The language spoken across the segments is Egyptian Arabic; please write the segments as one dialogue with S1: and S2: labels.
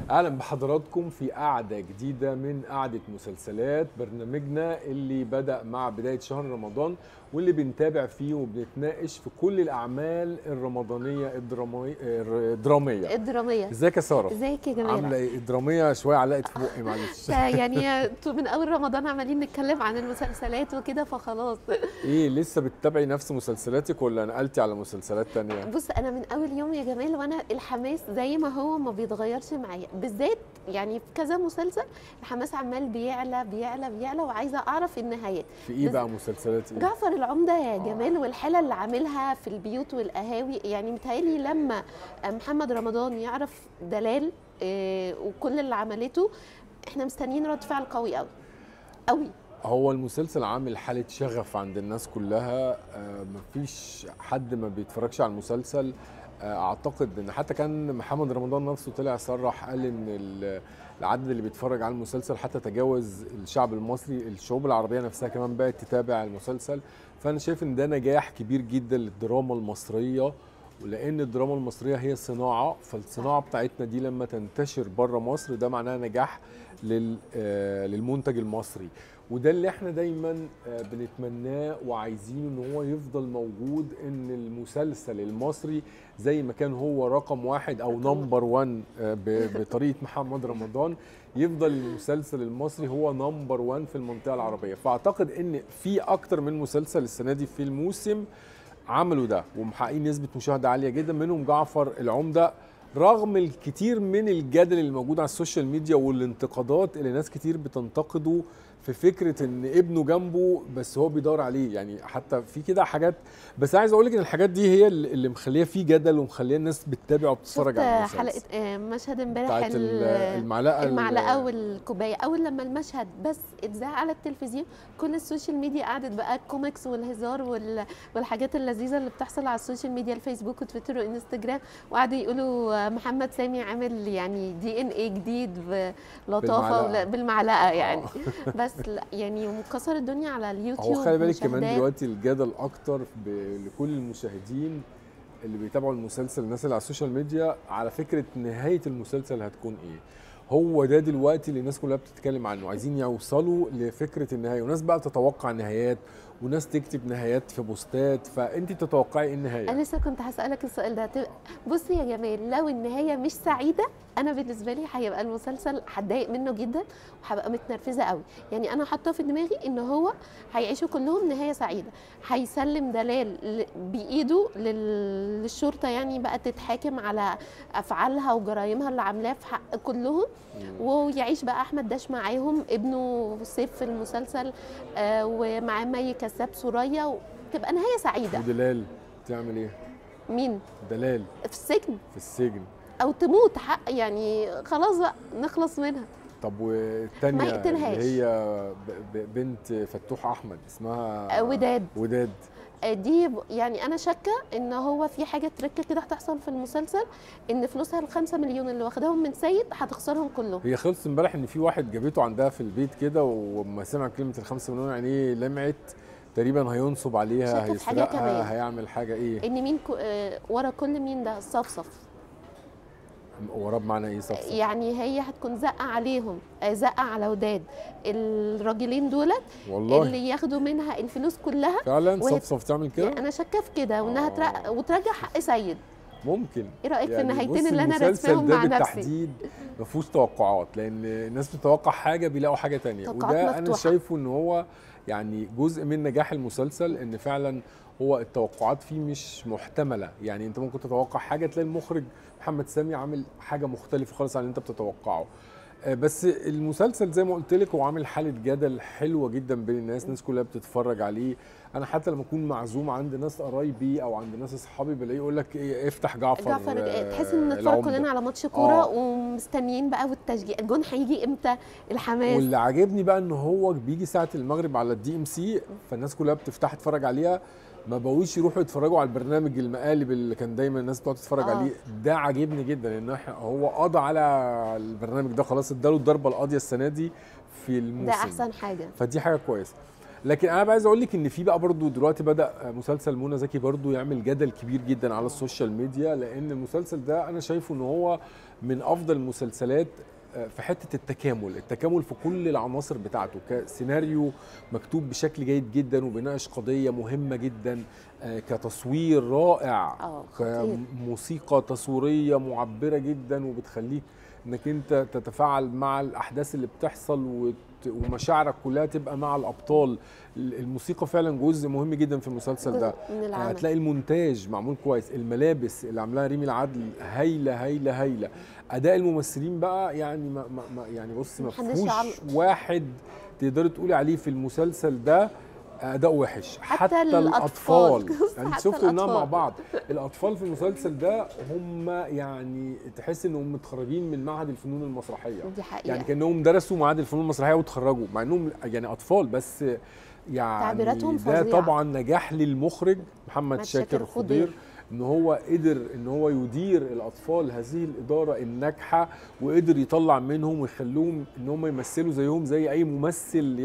S1: اهلا بحضراتكم في قعده جديده من قعده مسلسلات برنامجنا اللي بدا مع بدايه شهر رمضان واللي بنتابع فيه وبنتناقش في كل الاعمال الرمضانيه الدراميه الدراميه
S2: الدراميه
S1: ازيك يا ساره
S2: ازيك يا جماله
S1: عامله ايه الدراميه شويه علقت في بقي معلش
S2: يعني من اول رمضان عمالين نتكلم عن المسلسلات وكده فخلاص
S1: ايه لسه بتتابعي نفس مسلسلاتك ولا نقلتي على مسلسلات تانية
S2: بص انا من اول يوم يا جمال وانا الحماس زي ما هو ما بيتغيرش معايا بالذات يعني في كذا مسلسل الحماس عمال بيعلى بيعلى بيعلى وعايزه اعرف النهايات
S1: في ايه
S2: بس-
S1: بقى مسلسلات ايه
S2: جعفر العمدة يا جمال والحالة اللي عاملها في البيوت والقهاوي يعني متهيألي لما محمد رمضان يعرف دلال آه، وكل اللي عملته احنا مستنيين رد فعل قوي قوي قوي
S1: هو المسلسل عامل حالة شغف عند الناس كلها آه، مفيش حد ما بيتفرجش على المسلسل آه، اعتقد ان حتى كان محمد رمضان نفسه طلع صرح قال ان ال- العدد اللي بيتفرج على المسلسل حتى تجاوز الشعب المصري الشعوب العربية نفسها كمان بقت تتابع المسلسل فانا شايف ان ده نجاح كبير جدا للدراما المصرية ولان الدراما المصرية هي صناعة فالصناعة بتاعتنا دي لما تنتشر بره مصر ده معناها نجاح لل- آه، للمنتج المصري وده اللي احنا دايما آه، بنتمناه وعايزينه ان هو يفضل موجود ان المسلسل المصري زي ما كان هو رقم واحد او نمبر 1 بطريقه محمد رمضان يفضل المسلسل المصري هو نمبر 1 في المنطقه العربيه فاعتقد ان في اكتر من مسلسل السنه دي في الموسم عملوا ده ومحققين نسبه مشاهده عاليه جدا منهم جعفر العمده رغم الكثير من الجدل اللي موجود على السوشيال ميديا والانتقادات اللي ناس كتير بتنتقده في فكره ان ابنه جنبه بس هو بيدور عليه يعني حتى في كده حاجات بس عايز اقول لك ان الحاجات دي هي اللي اللي مخليه فيه جدل ومخليه الناس بتتابع وبتتفرج
S2: شفت
S1: على المسلسل
S2: حلقة آه، مشهد امبارح
S1: بتاعت ال-
S2: ال-
S1: المعلقه ال-
S2: المعلقه والكوبايه اول لما المشهد بس اتذاع على التلفزيون كل السوشيال ميديا قعدت بقى الكوميكس والهزار وال... والحاجات اللذيذه اللي بتحصل على السوشيال ميديا الفيسبوك وتويتر وانستجرام وقعدوا يقولوا آه، محمد سامي عامل يعني دي ان اي جديد بلطافه
S1: بالمعلقة.
S2: ولا- بالمعلقه يعني بس لا يعني مكسر الدنيا على اليوتيوب
S1: هو خلي بالك كمان
S2: مشاهدات.
S1: دلوقتي الجدل اكتر ب- لكل المشاهدين اللي بيتابعوا المسلسل الناس اللي على السوشيال ميديا على فكره نهايه المسلسل هتكون ايه هو ده دلوقتي اللي الناس كلها بتتكلم عنه عايزين يوصلوا لفكره النهايه وناس بقى تتوقع نهايات وناس تكتب نهايات في بوستات فانت تتوقعي ايه النهايه
S2: انا لسه كنت هسالك السؤال ده تبقى- بص يا جمال لو النهايه مش سعيده انا بالنسبه لي هيبقى المسلسل هتضايق منه جدا وهبقى متنرفزه قوي يعني انا حاطه في دماغي ان هو هيعيشوا كلهم نهايه سعيده هيسلم دلال ل- بايده لل- للشرطه يعني بقى تتحاكم على افعالها وجرائمها اللي عاملاها في حق كلهم ويعيش بقى احمد داش معاهم ابنه سيف في المسلسل آه ومعاه مي كساب سوريا وتبقى نهايه سعيده
S1: ودلال تعمل ايه
S2: مين
S1: دلال
S2: في السجن
S1: في السجن
S2: او تموت حق يعني خلاص بقى نخلص منها
S1: طب والتانية
S2: ما يقتلهاش.
S1: اللي هي ب- ب- بنت فتوح احمد اسمها
S2: آه، وداد
S1: وداد
S2: آه، دي ب- يعني انا شاكه ان هو في حاجه تركه كده هتحصل في المسلسل ان فلوسها الخمسة مليون اللي واخداهم من سيد هتخسرهم كلهم
S1: هي خلص امبارح ان في واحد جابته عندها في البيت كده وما سمع كلمه الخمسة مليون عينيه لمعت تقريبا هينصب عليها
S2: شاكة في حاجة
S1: هيسرقها
S2: كمان.
S1: هيعمل حاجه ايه
S2: ان مين كو- آه، ورا كل مين ده صفصف
S1: وراه بمعنى ايه صفصف
S2: يعني هي هتكون زقه عليهم آه، زقه على وداد الراجلين دولت
S1: والله
S2: اللي ياخدوا منها الفلوس كلها
S1: فعلا
S2: وهي-
S1: صفصف تعمل كده
S2: انا شاكه في كده وانها
S1: آه.
S2: ترا- وترجع حق سيد
S1: ممكن
S2: ايه رايك في النهايتين
S1: بص
S2: اللي انا
S1: المسلسل
S2: راسماهم
S1: ده
S2: مع نفسي
S1: بالتحديد ما فيهوش توقعات لان الناس بتتوقع حاجه بيلاقوا حاجه تانية
S2: توقعات
S1: وده انا
S2: مفتوحة.
S1: شايفه ان هو يعني جزء من نجاح المسلسل ان فعلا هو التوقعات فيه مش محتمله يعني انت ممكن تتوقع حاجه تلاقي المخرج محمد سامي عامل حاجه مختلفه خالص عن اللي انت بتتوقعه آه، بس المسلسل زي ما قلت لك هو عامل حاله جدل حلوه جدا بين الناس الناس كلها بتتفرج عليه انا حتى لما اكون معزوم عند ناس قرايبي او عند ناس اصحابي بلاقيه يقول لك إيه افتح جعفر
S2: جعفر
S1: آه،
S2: تحس ان نتفرج
S1: العمدة.
S2: كلنا على ماتش كوره
S1: آه.
S2: ومستنيين بقى والتشجيع الجون هيجي امتى الحماس
S1: واللي عاجبني بقى ان هو بيجي ساعه المغرب على الدي ام سي فالناس كلها بتفتح تتفرج عليها ما بقوش يروحوا يتفرجوا على البرنامج المقالب اللي كان دايما الناس بتقعد تتفرج
S2: آه.
S1: عليه ده عاجبني جدا ان إحنا- هو قضى على البرنامج ده خلاص اداله الضربه القاضيه السنه دي في الموسم
S2: ده احسن حاجه
S1: فدي حاجه كويسه لكن انا بقى عايز اقول لك ان في بقى برضو دلوقتي بدا مسلسل منى زكي برضو يعمل جدل كبير جدا على السوشيال ميديا لان المسلسل ده انا شايفه ان هو من افضل المسلسلات آه، في حته التكامل التكامل في كل العناصر بتاعته كسيناريو مكتوب بشكل جيد جدا وبيناقش قضيه مهمه جدا آه، كتصوير رائع
S2: اه خطير
S1: كموسيقى تصويريه معبره جدا وبتخليك انك انت تتفاعل مع الاحداث اللي بتحصل وت- ومشاعرك كلها تبقى مع الابطال الموسيقى فعلا جزء مهم جدا في المسلسل ده
S2: جزء من العمل
S1: هتلاقي المونتاج معمول كويس الملابس اللي عاملاها ريمي العدل هايله هايله هايله اداء الممثلين بقى يعني ما ما ما يعني بص ما
S2: محدش
S1: فيهوش
S2: يعلق.
S1: واحد تقدري تقولي عليه في المسلسل ده اداء وحش
S2: حتى الأطفال.
S1: يعني
S2: حتى
S1: شفتوا انها مع
S2: الأطفال.
S1: بعض الاطفال في المسلسل ده هم يعني تحس انهم متخرجين من معهد الفنون المسرحيه
S2: دي حقيقه
S1: يعني كانهم درسوا معهد الفنون المسرحيه وتخرجوا مع انهم يعني اطفال بس يعني
S2: تعبيراتهم
S1: ده
S2: فظيعة.
S1: طبعا نجاح للمخرج محمد
S2: محمد
S1: شاكر
S2: شاكر
S1: خضير
S2: خضير.
S1: ان هو قدر ان هو يدير الاطفال هذه الاداره الناجحه وقدر يطلع منهم ويخلوهم ان هم يمثلوا زيهم زي اي ممثل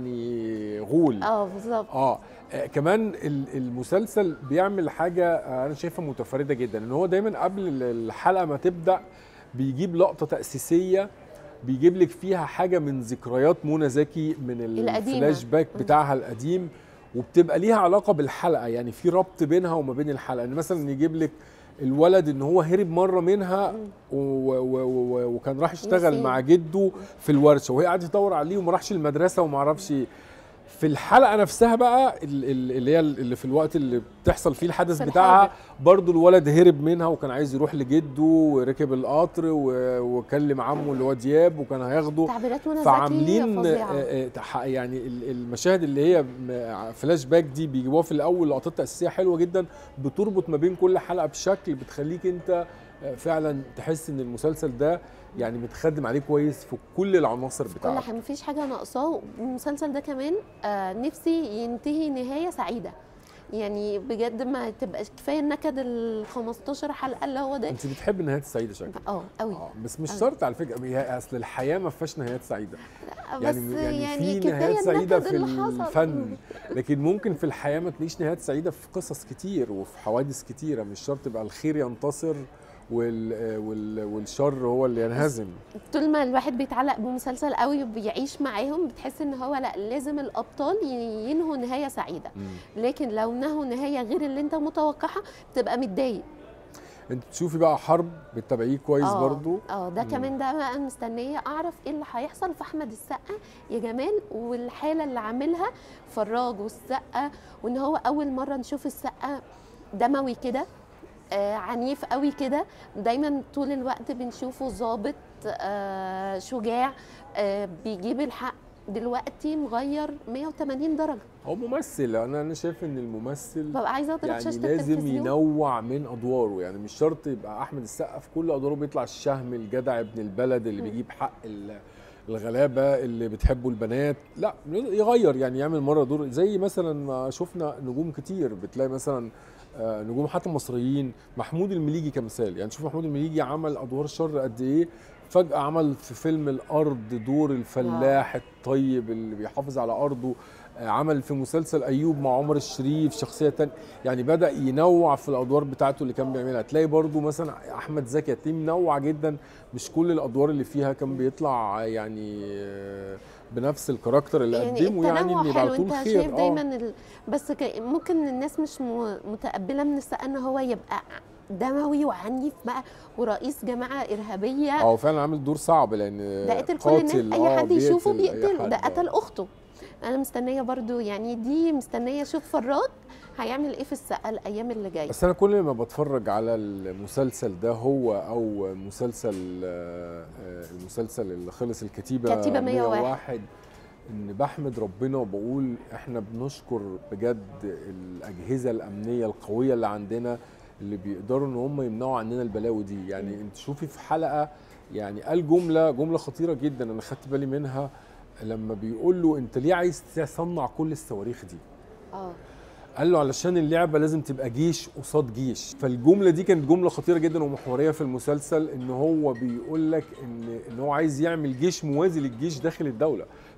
S1: يعني غول
S2: اه بالظبط
S1: اه آه، كمان ال- المسلسل بيعمل حاجه آه، انا شايفها متفرده جدا ان هو دايما قبل ال- الحلقه ما تبدا بيجيب لقطه تاسيسيه بيجيب لك فيها حاجه من ذكريات منى زكي من
S2: القديمة.
S1: الفلاش باك بتاعها القديم وبتبقى ليها علاقه بالحلقه يعني في ربط بينها وما بين الحلقه يعني مثلا يجيب لك الولد ان هو هرب مره منها و و و و وكان راح يشتغل
S2: نسيم.
S1: مع جده في الورشه وهي قاعده تدور عليه وما راحش المدرسه وما اعرفش إيه. في الحلقه نفسها بقى ال- ال- اللي هي اللي في الوقت اللي بتحصل فيه الحدث
S2: في
S1: بتاعها
S2: الحاجة.
S1: برضو الولد هرب منها وكان عايز يروح لجده وركب القطر و- وكلم عمه اللي هو دياب وكان هياخده
S2: تعبيرات منى زكي
S1: فعاملين
S2: فظيعه
S1: آه، آه، تح- يعني ال- المشاهد اللي هي م- فلاش باك دي بيجيبوها في الاول لقطات تاسيسيه حلوه جدا بتربط ما بين كل حلقه بشكل بتخليك انت آه، فعلا تحس ان المسلسل ده يعني متخدم عليه كويس في كل العناصر
S2: كل
S1: بتاعته
S2: حاجه مفيش حاجه ناقصاه المسلسل ده كمان آه نفسي ينتهي نهايه سعيده يعني بجد ما تبقاش كفايه النكد ال 15 حلقه اللي هو ده
S1: انت بتحب النهايات السعيده شكلك
S2: اه قوي
S1: اه بس مش
S2: أوي.
S1: شرط على فكره هي اصل الحياه ما فيهاش نهايات سعيده
S2: بس
S1: يعني يعني,
S2: يعني
S1: في نهايات
S2: كفايه
S1: سعيده
S2: النكد
S1: في
S2: اللي حصل
S1: الفن لكن ممكن في الحياه ما تلاقيش نهايات سعيده في قصص كتير وفي حوادث كتيره مش شرط يبقى الخير ينتصر وال وال والشر هو اللي ينهزم
S2: طول ما الواحد بيتعلق بمسلسل قوي وبيعيش معاهم بتحس ان هو لا لازم الابطال ي- ينهوا نهايه سعيده
S1: مم.
S2: لكن لو نهوا نهايه غير اللي انت متوقعها بتبقى متضايق
S1: انت تشوفي بقى حرب بتتابعيه كويس
S2: آه،
S1: برضو
S2: اه ده
S1: مم.
S2: كمان ده بقى مستنيه اعرف ايه اللي هيحصل في احمد السقا يا جمال والحاله اللي عاملها فراج والسقا وان هو اول مره نشوف السقا دموي كده آه عنيف قوي كده دايما طول الوقت بنشوفه ظابط آه شجاع آه بيجيب الحق دلوقتي مغير 180 درجه
S1: هو ممثل انا انا شايف ان الممثل
S2: ببقى عايزه اضرب
S1: يعني
S2: شاشه
S1: لازم
S2: التلفزيون
S1: ينوع من ادواره يعني مش شرط يبقى احمد السقا في كل ادواره بيطلع الشهم الجدع ابن البلد اللي
S2: مم.
S1: بيجيب حق ال- الغلابه اللي بتحبه البنات لا يغير يعني يعمل مره دور زي مثلا ما شفنا نجوم كتير بتلاقي مثلا آه، نجوم حتى مصريين محمود المليجي كمثال يعني شوف محمود المليجي عمل ادوار شر قد ايه فجاه عمل في فيلم الارض دور الفلاح الطيب اللي بيحافظ على ارضه آه، عمل في مسلسل ايوب مع عمر الشريف شخصيه تانية يعني بدا ينوع في الادوار بتاعته اللي كان بيعملها تلاقي برضو مثلا احمد زكي هتلاقيه منوع جدا مش كل الادوار اللي فيها كان بيطلع يعني آه، بنفس الكاركتر اللي
S2: يعني
S1: قدمه يعني
S2: التنوع
S1: ان يبقى
S2: حلو
S1: على طول
S2: انت
S1: خير
S2: شايف دايما ال... بس ك... ممكن الناس مش م... متقبله من السقا ان هو يبقى دموي وعنيف بقى ورئيس جماعه ارهابيه
S1: اه هو فعلا عامل دور صعب لان
S2: ده قتل كل الناس
S1: قاتل،
S2: اي
S1: آه،
S2: حد يشوفه
S1: بيقتل أي
S2: بيقتله ده
S1: حد.
S2: قتل اخته انا مستنيه برضو يعني دي مستنيه اشوف فراج هيعمل ايه في السقا الايام اللي جايه
S1: بس انا كل ما بتفرج على المسلسل ده هو او مسلسل آه، آه، المسلسل اللي خلص الكتيبه
S2: كتيبة 101.
S1: 101 ان بحمد ربنا وبقول احنا بنشكر بجد الاجهزه الامنيه القويه اللي عندنا اللي بيقدروا ان هم يمنعوا عننا البلاوي دي يعني
S2: مم.
S1: انت شوفي في حلقه يعني قال جمله جمله خطيره جدا انا خدت بالي منها لما بيقول له انت ليه عايز تصنع كل الصواريخ دي
S2: اه
S1: قال له علشان اللعبه لازم تبقى جيش قصاد جيش فالجمله دي كانت جمله خطيره جدا ومحوريه في المسلسل ان هو بيقول لك ان ان هو عايز يعمل جيش موازي للجيش داخل الدوله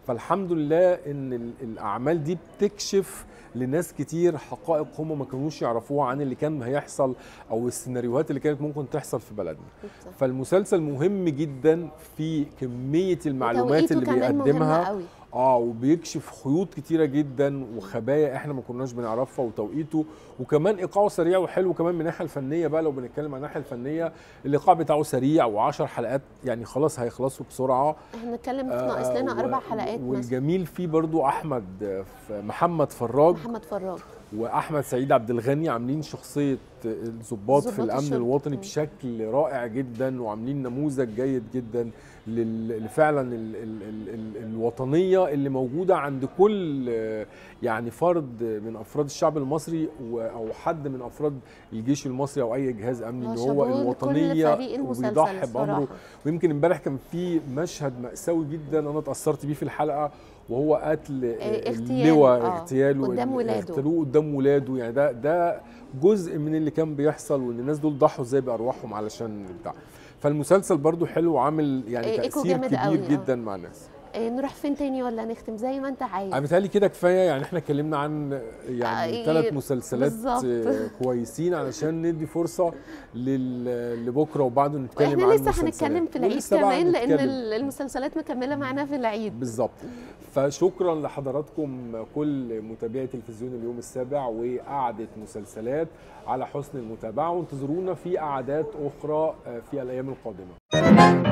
S1: فالحمد لله ان ال- الاعمال دي بتكشف لناس كتير حقائق هم ما كانوش يعرفوها عن اللي كان هيحصل او السيناريوهات اللي كانت ممكن تحصل في بلدنا فالمسلسل مهم جدا في كميه المعلومات
S2: وتوقيته
S1: اللي
S2: كمان مهم
S1: بيقدمها
S2: قوي
S1: اه وبيكشف خيوط كتيره جدا وخبايا احنا ما كناش بنعرفها وتوقيته وكمان ايقاعه سريع وحلو كمان من الناحيه الفنيه بقى لو بنتكلم عن الناحيه الفنيه الايقاع بتاعه سريع و10 حلقات يعني خلاص هيخلصوا بسرعه
S2: احنا نتكلم في ناقص لنا
S1: و-
S2: اربع حلقات مثلا
S1: والجميل فيه برضو احمد آه، ف- محمد فراج
S2: محمد فراج
S1: واحمد سعيد عبد الغني عاملين شخصيه الضباط في
S2: ضباط
S1: الامن
S2: الشرطة.
S1: الوطني
S2: مم.
S1: بشكل رائع جدا وعاملين نموذج جيد جدا لل- لفعلا ال ال ال ال الوطنيه اللي موجوده عند كل آه، يعني فرد من افراد الشعب المصري و- او حد من افراد الجيش المصري او اي جهاز امني
S2: آه،
S1: ان هو
S2: شابوه لكل
S1: الوطنيه
S2: فريق المسلسل
S1: وبيضحي بامره
S2: الصراحة.
S1: ويمكن امبارح كان في مشهد مأساوي جدا انا اتأثرت بيه في الحلقة وهو قتل
S2: آه، اغتيال،
S1: اللواء
S2: آه،
S1: اغتياله
S2: قدام
S1: ال-
S2: ولاده.
S1: اغتالوه قدام ولاده يعني ده ده جزء من اللي كان بيحصل وان الناس دول ضحوا ازاي بارواحهم علشان بتاع فالمسلسل برضو حلو وعامل يعني
S2: آه، إيكو
S1: تأثير
S2: جامد
S1: كبير
S2: قوي، آه.
S1: جدا مع الناس
S2: إيه، نروح فين تاني ولا نختم زي ما انت عايز
S1: انا بيتهيألي كده كفايه يعني احنا اتكلمنا عن يعني
S2: آه،
S1: ثلاث مسلسلات
S2: بالظبط.
S1: آه، كويسين علشان ندي فرصه لل- لبكره وبعده نتكلم
S2: واحنا
S1: عن
S2: لسه
S1: مسلسلات.
S2: هنتكلم في العيد
S1: ولسه بقى
S2: كمان لان
S1: هنتكلم.
S2: ال- المسلسلات مكمله معانا في العيد
S1: بالظبط فشكرا لحضراتكم كل متابعي تلفزيون اليوم السابع وقعدة مسلسلات على حسن المتابعة وانتظرونا في قعدات أخرى في الأيام القادمة